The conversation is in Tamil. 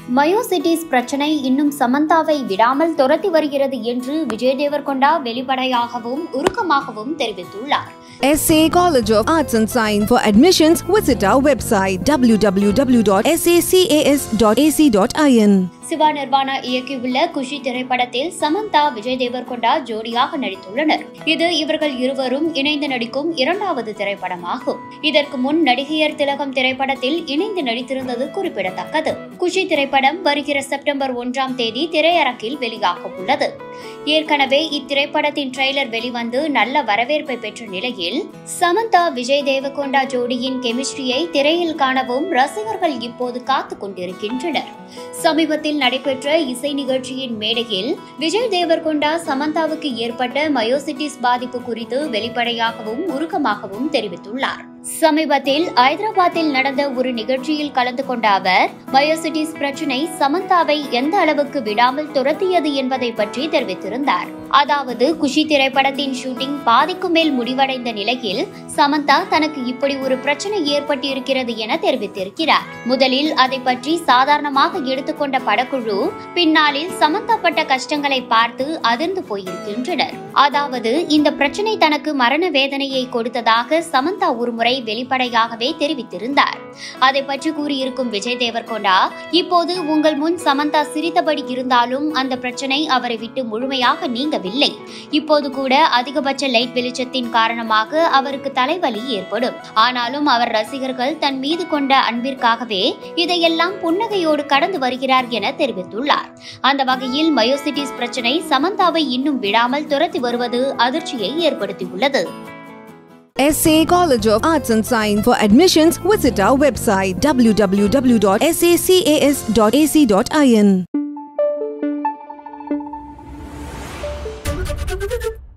மயோசிட்டிஸ் பிரச்சனை இன்னும் சமந்தாவை விடாமல் துரத்தி வருகிறது என்று விஜய் தேவர்கொண்டா வெளிப்படையாகவும் உருக்கமாகவும் தெரிவித்துள்ளார் SA College of Arts and Science. For admissions, visit our website www.sacas.ac.in. Siva நிர்வாணா இயக்கியுள்ள குஷி திரைப்படத்தில் சமந்தா விஜய் தேவர்கொண்டா ஜோடியாக நடித்துள்ளனர் இது இவர்கள் இருவரும் இணைந்து நடிக்கும் இரண்டாவது திரைப்படமாகும் இதற்கு முன் நடிகையர் திலகம் திரைப்படத்தில் இணைந்து நடித்திருந்தது குறிப்பிடத்தக்கது குஷி திரைப்படம் வருகிற செப்டம்பர் ஒன்றாம் தேதி திரையரங்கில் வெளியாக உள்ளது ஏற்கனவே இத்திரைப்படத்தின் ட்ரெய்லர் வெளிவந்து நல்ல வரவேற்பை பெற்ற நிலையில் சமந்தா விஜய் தேவகொண்டா ஜோடியின் கெமிஸ்ட்ரியை திரையில் காணவும் ரசிகர்கள் இப்போது காத்துக் கொண்டிருக்கின்றனர் சமீபத்தில் நடைபெற்ற இசை நிகழ்ச்சியின் மேடையில் விஜய் தேவர்கொண்டா சமந்தாவுக்கு ஏற்பட்ட மயோசிட்டிஸ் பாதிப்பு குறித்து வெளிப்படையாகவும் உருக்கமாகவும் தெரிவித்துள்ளார் சமீபத்தில் ஐதராபாத்தில் நடந்த ஒரு நிகழ்ச்சியில் கலந்து கொண்ட அவர் மயோசிட்டிஸ் பிரச்சினை சமந்தாவை எந்த அளவுக்கு விடாமல் துரத்தியது என்பதை பற்றி தெரிவித்திருந்தார் அதாவது குஷி திரைப்படத்தின் ஷூட்டிங் பாதிக்கு மேல் முடிவடைந்த நிலையில் சமந்தா தனக்கு இப்படி ஒரு பிரச்சனை ஏற்பட்டிருக்கிறது என தெரிவித்திருக்கிறார் முதலில் அதை பற்றி சாதாரணமாக எடுத்துக்கொண்ட படக்குழு பின்னாளில் சமந்தா பட்ட கஷ்டங்களை பார்த்து அதிர்ந்து போயிருக்கின்றனர் அதாவது இந்த பிரச்சனை தனக்கு மரண வேதனையை கொடுத்ததாக சமந்தா ஒருமுறை வெளிப்படையாகவே தெரிவித்திருந்தார் அதை பற்றி கூறியிருக்கும் விஜய் தேவர்கொண்டா இப்போது உங்கள் முன் சமந்தா சிரித்தபடி இருந்தாலும் அந்த பிரச்சனை அவரை விட்டு முழுமையாக நீங்கவில்லை இப்போது கூட அதிகபட்ச லைட் வெளிச்சத்தின் காரணமாக அவருக்கு தலைவலி ஏற்படும் ஆனாலும் அவர் ரசிகர்கள் தன் மீது கொண்ட அன்பிற்காகவே இதையெல்லாம் புன்னகையோடு கடந்து வருகிறார் என தெரிவித்துள்ளார் அந்த வகையில் மயோசிட்டிஸ் பிரச்சனை சமந்தாவை இன்னும் விடாமல் துரத்தி வருவது அதிர்ச்சியை ஏற்படுத்தியுள்ளது SA College of Arts and Science. For admissions, visit our website www.sacas.ac.in.